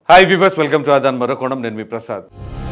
hi viewers welcome to ఆదాన్ మరొకోణం నేను మీ ప్రసాద్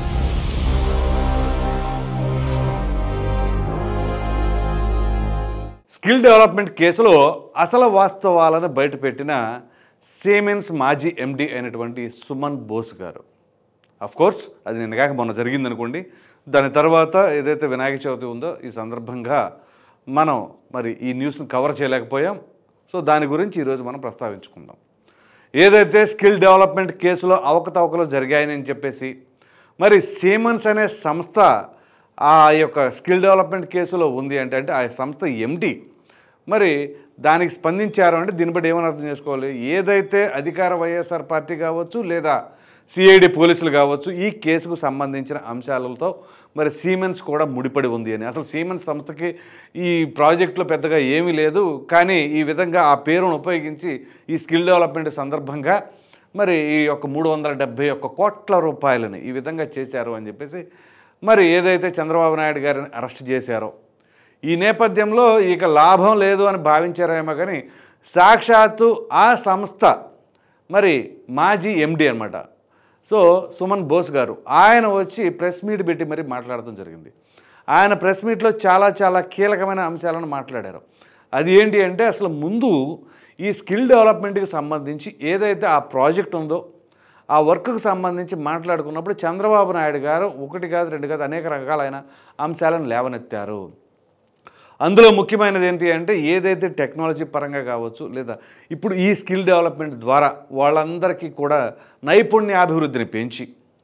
స్కిల్ డెవలప్మెంట్ కేసులో అసలు వాస్తవాలను బయటపెట్టిన సేమెన్స్ మాజీ ఎండి అయినటువంటి సుమన్ బోస్ గారు అఫ్ కోర్స్ అది నిన్న కాక మొన్న జరిగింది అనుకోండి దాని తర్వాత ఏదైతే వినాయక చవితి ఉందో ఈ సందర్భంగా మనం మరి ఈ న్యూస్ని కవర్ చేయలేకపోయాం సో దాని గురించి ఈరోజు మనం ప్రస్తావించుకుందాం ఏదైతే స్కిల్ డెవలప్మెంట్ కేసులో అవకతవకలు జరిగాయని చెప్పేసి మరి సీమన్స్ అనే సంస్థ ఆ యొక్క స్కిల్ డెవలప్మెంట్ కేసులో ఉంది అంటే అంటే ఆ సంస్థ ఎండి మరి దానికి స్పందించారు అంటే దీన్ని బట్టి ఏమని అర్థం చేసుకోవాలి ఏదైతే అధికార వైఎస్ఆర్ పార్టీ కావచ్చు లేదా సిఐడి పోలీసులు కావచ్చు ఈ కేసుకు సంబంధించిన అంశాలతో మరి సీమెన్స్ కూడా ముడిపడి ఉంది అని అసలు సీమెన్స్ సంస్థకి ఈ ప్రాజెక్టులో పెద్దగా ఏమీ లేదు కానీ ఈ విధంగా ఆ పేరును ఉపయోగించి ఈ స్కిల్ డెవలప్మెంట్ సందర్భంగా మరి ఈ యొక్క మూడు వందల డెబ్భై ఒక్క కోట్ల రూపాయలని ఈ విధంగా చేశారు అని చెప్పేసి మరి ఏదైతే చంద్రబాబు నాయుడు గారిని అరెస్ట్ చేశారో ఈ నేపథ్యంలో ఇక లాభం లేదు అని భావించారేమో కానీ సాక్షాత్తు ఆ సంస్థ మరి మాజీ ఎండి అనమాట సో సుమన్ బోస్ గారు ఆయన వచ్చి ప్రెస్ మీట్ పెట్టి మరి మాట్లాడడం జరిగింది ఆయన ప్రెస్ మీట్లో చాలా చాలా కీలకమైన అంశాలను మాట్లాడారు అది ఏంటి అంటే అసలు ముందు ఈ స్కిల్ డెవలప్మెంట్కి సంబంధించి ఏదైతే ఆ ప్రాజెక్ట్ ఉందో ఆ వర్క్కి సంబంధించి మాట్లాడుకున్నప్పుడు చంద్రబాబు నాయుడు గారు ఒకటి కాదు రెండు కాదు అనేక రకాలైన అంశాలను లేవనెత్తారు అందులో ముఖ్యమైనది ఏంటి అంటే ఏదైతే టెక్నాలజీ పరంగా కావచ్చు లేదా ఇప్పుడు ఈ స్కిల్ డెవలప్మెంట్ ద్వారా వాళ్ళందరికీ కూడా నైపుణ్యాభివృద్ధిని పెంచి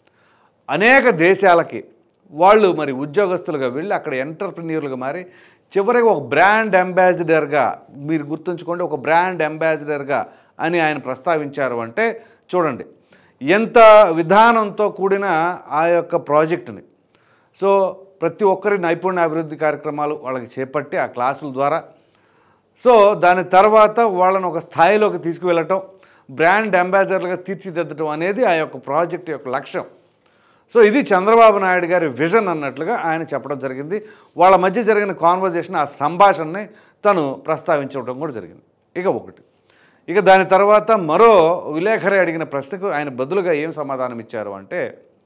అనేక దేశాలకి వాళ్ళు మరి ఉద్యోగస్తులుగా వెళ్ళి అక్కడ ఎంటర్ప్రిన్యూర్లుగా మారి చివరికి ఒక బ్రాండ్ అంబాసిడర్గా మీరు గుర్తుంచుకోండి ఒక బ్రాండ్ అంబాసిడర్గా అని ఆయన ప్రస్తావించారు అంటే చూడండి ఎంత విధానంతో కూడిన ఆ యొక్క ప్రాజెక్టుని సో ప్రతి ఒక్కరి నైపుణ్య అభివృద్ధి కార్యక్రమాలు వాళ్ళకి చేపట్టి ఆ క్లాసుల ద్వారా సో దాని తర్వాత వాళ్ళని ఒక స్థాయిలోకి తీసుకువెళ్ళటం బ్రాండ్ అంబాసిడర్లుగా తీర్చిదిద్దటం అనేది ఆ యొక్క ప్రాజెక్ట్ యొక్క లక్ష్యం సో ఇది చంద్రబాబు నాయుడు గారి విజన్ అన్నట్లుగా ఆయన చెప్పడం జరిగింది వాళ్ళ మధ్య జరిగిన కాన్వర్జేషన్ ఆ సంభాషణని తను ప్రస్తావించడం కూడా జరిగింది ఇక ఒకటి ఇక దాని తర్వాత మరో విలేఖరి అడిగిన ప్రశ్నకు ఆయన బదులుగా ఏం సమాధానం ఇచ్చారు అంటే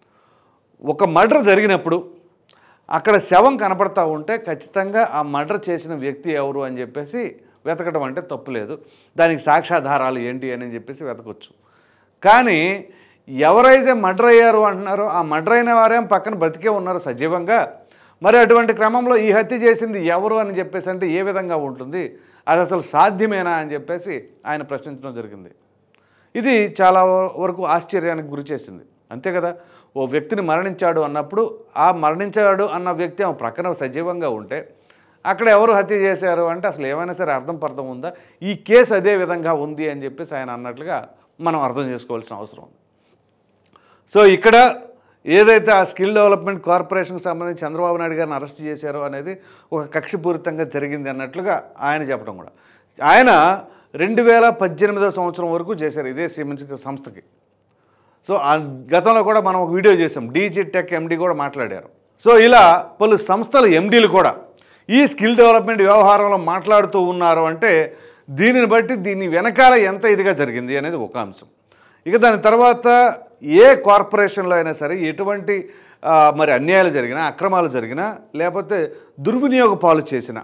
ఒక మర్డర్ జరిగినప్పుడు అక్కడ శవం కనపడతా ఉంటే ఖచ్చితంగా ఆ మర్డర్ చేసిన వ్యక్తి ఎవరు అని చెప్పేసి వెతకడం అంటే తప్పు లేదు దానికి సాక్ష్యాధారాలు ఏంటి అని చెప్పేసి వెతకొచ్చు కానీ ఎవరైతే మర్డర్ అయ్యారు అంటున్నారో ఆ మర్డర్ అయిన వారేం పక్కన బ్రతికే ఉన్నారు సజీవంగా మరి అటువంటి క్రమంలో ఈ హత్య చేసింది ఎవరు అని చెప్పేసి అంటే ఏ విధంగా ఉంటుంది అది అసలు సాధ్యమేనా అని చెప్పేసి ఆయన ప్రశ్నించడం జరిగింది ఇది చాలా వరకు ఆశ్చర్యానికి గురి చేసింది అంతే కదా ఓ వ్యక్తిని మరణించాడు అన్నప్పుడు ఆ మరణించాడు అన్న వ్యక్తి ఆమె ప్రక్కన సజీవంగా ఉంటే అక్కడ ఎవరు హత్య చేశారు అంటే అసలు ఏమైనా సరే అర్థం పర్థం ఉందా ఈ కేసు అదే విధంగా ఉంది అని చెప్పేసి ఆయన అన్నట్లుగా మనం అర్థం చేసుకోవాల్సిన అవసరం ఉంది సో ఇక్కడ ఏదైతే ఆ స్కిల్ డెవలప్మెంట్ కార్పొరేషన్కి సంబంధించి చంద్రబాబు నాయుడు గారిని అరెస్ట్ చేశారో అనేది ఒక కక్షపూరితంగా జరిగింది అన్నట్లుగా ఆయన చెప్పడం కూడా ఆయన రెండు వేల పద్దెనిమిదవ సంవత్సరం వరకు చేశారు ఇదే సిమెంట్స్ సంస్థకి సో ఆ గతంలో కూడా మనం ఒక వీడియో చేసాం డీజీ టెక్ ఎండి కూడా మాట్లాడారు సో ఇలా పలు సంస్థల ఎండీలు కూడా ఈ స్కిల్ డెవలప్మెంట్ వ్యవహారంలో మాట్లాడుతూ ఉన్నారు అంటే దీనిని బట్టి దీని వెనకాల ఎంత ఇదిగా జరిగింది అనేది ఒక అంశం ఇక దాని తర్వాత ఏ కార్పొరేషన్లో అయినా సరే ఎటువంటి ఆ, మరి అన్యాయాలు జరిగినా అక్రమాలు జరిగినా లేకపోతే దుర్వినియోగ పాలు చేసినా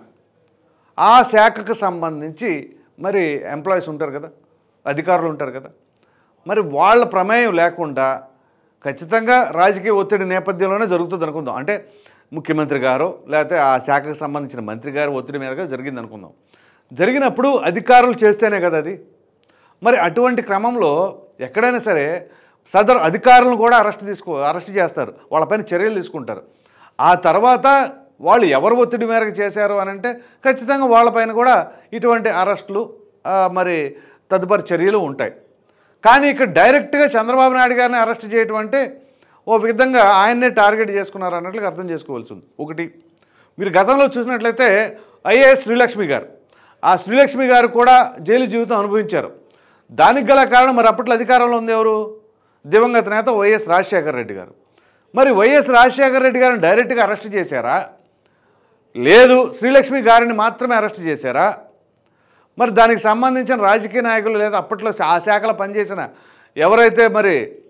ఆ శాఖకు సంబంధించి మరి ఎంప్లాయీస్ ఉంటారు కదా అధికారులు ఉంటారు కదా మరి వాళ్ళ ప్రమేయం లేకుండా ఖచ్చితంగా రాజకీయ ఒత్తిడి నేపథ్యంలోనే జరుగుతుంది అనుకుందాం అంటే ముఖ్యమంత్రి గారు లేకపోతే ఆ శాఖకు సంబంధించిన మంత్రి గారు ఒత్తిడి మీదుగా జరిగింది అనుకుందాం జరిగినప్పుడు అధికారులు చేస్తేనే కదా అది మరి అటువంటి క్రమంలో ఎక్కడైనా సరే సదరు అధికారులను కూడా అరెస్ట్ తీసుకో అరెస్ట్ చేస్తారు వాళ్ళపైన చర్యలు తీసుకుంటారు ఆ తర్వాత వాళ్ళు ఎవరు ఒత్తిడి మేరకు చేశారు అని అంటే ఖచ్చితంగా వాళ్ళపైన కూడా ఇటువంటి అరెస్టులు ఆ, మరి తదుపరి చర్యలు ఉంటాయి కానీ ఇక్కడ డైరెక్ట్గా చంద్రబాబు నాయుడు గారిని అరెస్ట్ చేయటం అంటే ఓ విధంగా ఆయన్నే టార్గెట్ చేసుకున్నారు అన్నట్లుగా అర్థం చేసుకోవాల్సి ఉంది ఒకటి మీరు గతంలో చూసినట్లయితే ఐఏఎస్ శ్రీలక్ష్మి గారు ఆ శ్రీలక్ష్మి గారు కూడా జైలు జీవితం అనుభవించారు దానికి గల కారణం మరి అప్పట్లో అధికారంలో ఉంది ఎవరు దివంగత నేత వైఎస్ రాజశేఖర రెడ్డి గారు మరి వైఎస్ రాజశేఖర రెడ్డి గారిని డైరెక్ట్గా అరెస్ట్ చేశారా లేదు శ్రీలక్ష్మి గారిని మాత్రమే అరెస్ట్ చేశారా మరి దానికి సంబంధించిన రాజకీయ నాయకులు లేదా అప్పట్లో ఆ శాఖలో పనిచేసిన ఎవరైతే మరి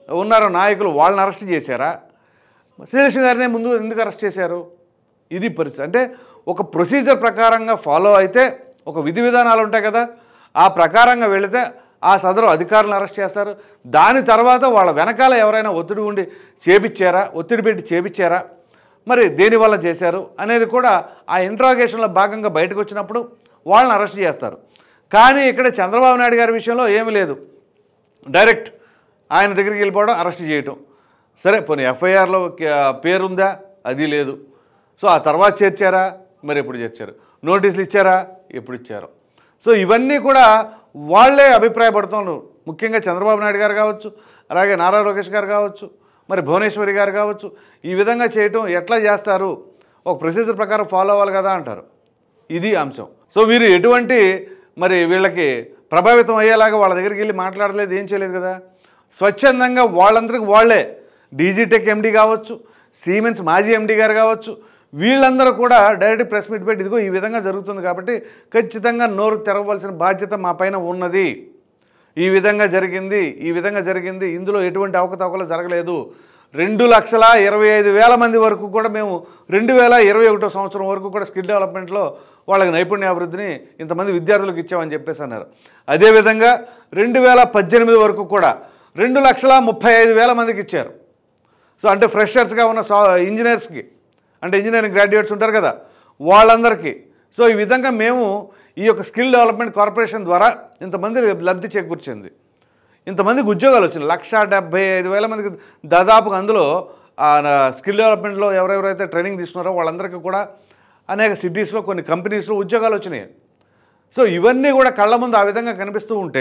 ఉన్నారో నాయకులు వాళ్ళని అరెస్ట్ చేశారా శ్రీలక్ష్మి గారినే ముందు ఎందుకు అరెస్ట్ చేశారు ఇది పరిస్థితి అంటే ఒక ప్రొసీజర్ ప్రకారంగా ఫాలో అయితే ఒక విధి విధానాలు ఉంటాయి కదా ఆ ప్రకారంగా వెళితే ఆ సదరు అధికారులను అరెస్ట్ చేస్తారు దాని తర్వాత వాళ్ళ వెనకాల ఎవరైనా ఒత్తిడి ఉండి చేపించారా ఒత్తిడి పెట్టి చేపించారా మరి దేనివల్ల చేశారు అనేది కూడా ఆ ఇంట్రాగేషన్లో భాగంగా బయటకు వచ్చినప్పుడు వాళ్ళని అరెస్ట్ చేస్తారు కానీ ఇక్కడ చంద్రబాబు నాయుడు గారి విషయంలో ఏమీ లేదు డైరెక్ట్ ఆయన దగ్గరికి వెళ్ళిపోవడం అరెస్ట్ చేయటం సరే పోనీ ఎఫ్ఐఆర్లో పేరుందా అది లేదు సో ఆ తర్వాత చేర్చారా మరి ఎప్పుడు చేర్చారు నోటీసులు ఇచ్చారా ఎప్పుడు ఇచ్చారు సో ఇవన్నీ కూడా వాళ్ళే అభిప్రాయపడుతున్నారు ముఖ్యంగా చంద్రబాబు నాయుడు గారు కావచ్చు అలాగే నారా లోకేష్ గారు కావచ్చు మరి భువనేశ్వరి గారు కావచ్చు ఈ విధంగా చేయటం ఎట్లా చేస్తారు ఒక ప్రొసీజర్ ప్రకారం ఫాలో అవ్వాలి కదా అంటారు ఇది అంశం సో వీరు ఎటువంటి మరి వీళ్ళకి ప్రభావితం అయ్యేలాగా వాళ్ళ దగ్గరికి వెళ్ళి మాట్లాడలేదు ఏం చేయలేదు కదా స్వచ్ఛందంగా వాళ్ళందరికీ వాళ్ళే డీజీటెక్ ఎండి కావచ్చు సీమెన్స్ మాజీ ఎండి గారు కావచ్చు వీళ్ళందరూ కూడా డైరెక్ట్ ప్రెస్ మీట్ పెట్టి ఇదిగో ఈ విధంగా జరుగుతుంది కాబట్టి ఖచ్చితంగా నోరు తెరవలసిన బాధ్యత మా పైన ఉన్నది ఈ విధంగా జరిగింది ఈ విధంగా జరిగింది ఇందులో ఎటువంటి అవకతవకలు జరగలేదు రెండు లక్షల ఇరవై ఐదు వేల మంది వరకు కూడా మేము రెండు వేల ఇరవై ఒకటో సంవత్సరం వరకు కూడా స్కిల్ డెవలప్మెంట్లో వాళ్ళకి నైపుణ్యాభివృద్ధిని ఇంతమంది విద్యార్థులకు ఇచ్చామని చెప్పేసి అన్నారు అదేవిధంగా రెండు వేల పద్దెనిమిది వరకు కూడా రెండు లక్షల ముప్పై ఐదు వేల మందికి ఇచ్చారు సో అంటే ఫ్రెషర్స్గా ఉన్న సా ఇంజనీర్స్కి అంటే ఇంజనీరింగ్ గ్రాడ్యుయేట్స్ ఉంటారు కదా వాళ్ళందరికీ సో ఈ విధంగా మేము ఈ యొక్క స్కిల్ డెవలప్మెంట్ కార్పొరేషన్ ద్వారా ఇంతమంది లబ్ధి చేకూర్చింది ఇంతమందికి ఉద్యోగాలు వచ్చినాయి లక్ష డెబ్బై ఐదు వేల మందికి దాదాపుగా అందులో ఆ నా- స్కిల్ డెవలప్మెంట్లో ఎవరెవరైతే ట్రైనింగ్ తీసుకున్నారో వాళ్ళందరికీ కూడా అనేక సిటీస్లో కొన్ని కంపెనీస్లో ఉద్యోగాలు వచ్చినాయి సో ఇవన్నీ కూడా కళ్ళ ముందు ఆ విధంగా కనిపిస్తూ ఉంటే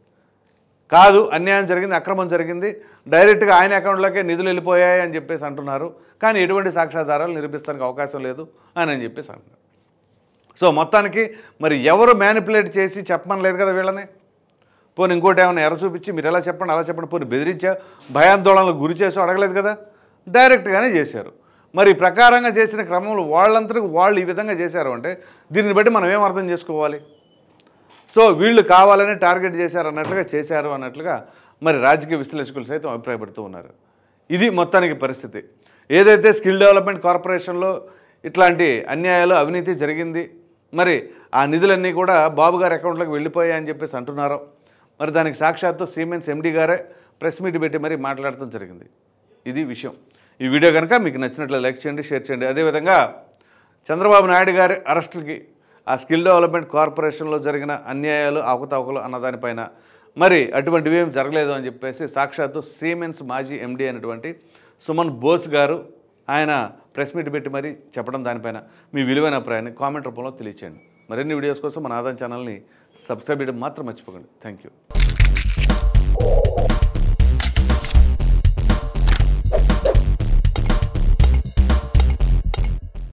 కాదు అన్యాయం జరిగింది అక్రమం జరిగింది డైరెక్ట్గా ఆయన అకౌంట్లోకే నిధులు వెళ్ళిపోయాయి అని చెప్పేసి అంటున్నారు కానీ ఎటువంటి సాక్ష్యాధారాలు నిరూపిస్తానికి అవకాశం లేదు అని అని చెప్పేసి అంటున్నారు సో మొత్తానికి మరి ఎవరు మ్యానిపులేట్ చేసి చెప్పమని లేదు కదా వీళ్ళని పోనీ ఇంకోటి ఏమైనా ఎర్ర చూపించి మీరు ఎలా చెప్పండి అలా చెప్పండి పోనీ బెదిరించా భయాందోళనలకు గురి చేసి అడగలేదు కదా డైరెక్ట్గానే చేశారు మరి ఈ ప్రకారంగా చేసిన క్రమంలో వాళ్ళంతటికి వాళ్ళు ఈ విధంగా చేశారు అంటే దీన్ని బట్టి మనం ఏం అర్థం చేసుకోవాలి సో వీళ్ళు కావాలని టార్గెట్ చేశారు అన్నట్లుగా చేశారు అన్నట్లుగా మరి రాజకీయ విశ్లేషకులు సైతం అభిప్రాయపడుతూ ఉన్నారు ఇది మొత్తానికి పరిస్థితి ఏదైతే స్కిల్ డెవలప్మెంట్ కార్పొరేషన్లో ఇట్లాంటి అన్యాయాలు అవినీతి జరిగింది మరి ఆ నిధులన్నీ కూడా బాబు గారి అకౌంట్లోకి వెళ్ళిపోయాయి అని చెప్పేసి అంటున్నారు మరి దానికి సాక్షాత్తు సిమెంట్స్ ఎండి గారే ప్రెస్ మీట్ పెట్టి మరీ మాట్లాడటం జరిగింది ఇది విషయం ఈ వీడియో కనుక మీకు నచ్చినట్లు లైక్ చేయండి షేర్ చేయండి అదేవిధంగా చంద్రబాబు నాయుడు గారి అరెస్టులకి ఆ స్కిల్ డెవలప్మెంట్ కార్పొరేషన్లో జరిగిన అన్యాయాలు అవకతవకలు అన్న దానిపైన మరి అటువంటివి ఏం జరగలేదు అని చెప్పేసి సాక్షాత్తు సీమెన్స్ మాజీ ఎండి అయినటువంటి సుమన్ బోస్ గారు ఆయన ప్రెస్ మీట్ పెట్టి మరి చెప్పడం దానిపైన మీ విలువైన అభిప్రాయాన్ని కామెంట్ రూపంలో తెలియచేయండి మరిన్ని వీడియోస్ కోసం మన ఆదాయం ఛానల్ని సబ్స్క్రైబ్ చేయడం మాత్రం మర్చిపోకండి థ్యాంక్ యూ